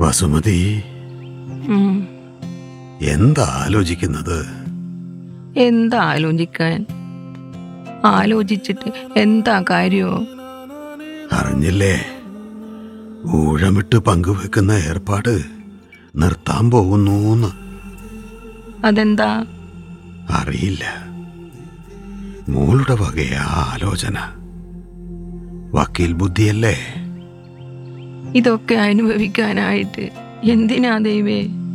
വസുമതി ഉം. എന്താ ആലോചിക്കുന്നത് എന്താ ആലോചിക്കാൻ ആലോചിച്ചിട്ട് എന്താ കാര്യോ അറിഞ്ഞില്ലേ ഊഴമിട്ട് പങ്കുവെക്കുന്ന ഏർപ്പാട് നിർത്താൻ പോകുന്നൂന്ന് അതെന്താ അറിയില്ല മോളുടെ വകയാ ആലോചന വക്കീൽ ബുദ്ധിയല്ലേ ഇതൊക്കെ അനുഭവിക്കാനായിട്ട് എന്തിനാ ദൈവേ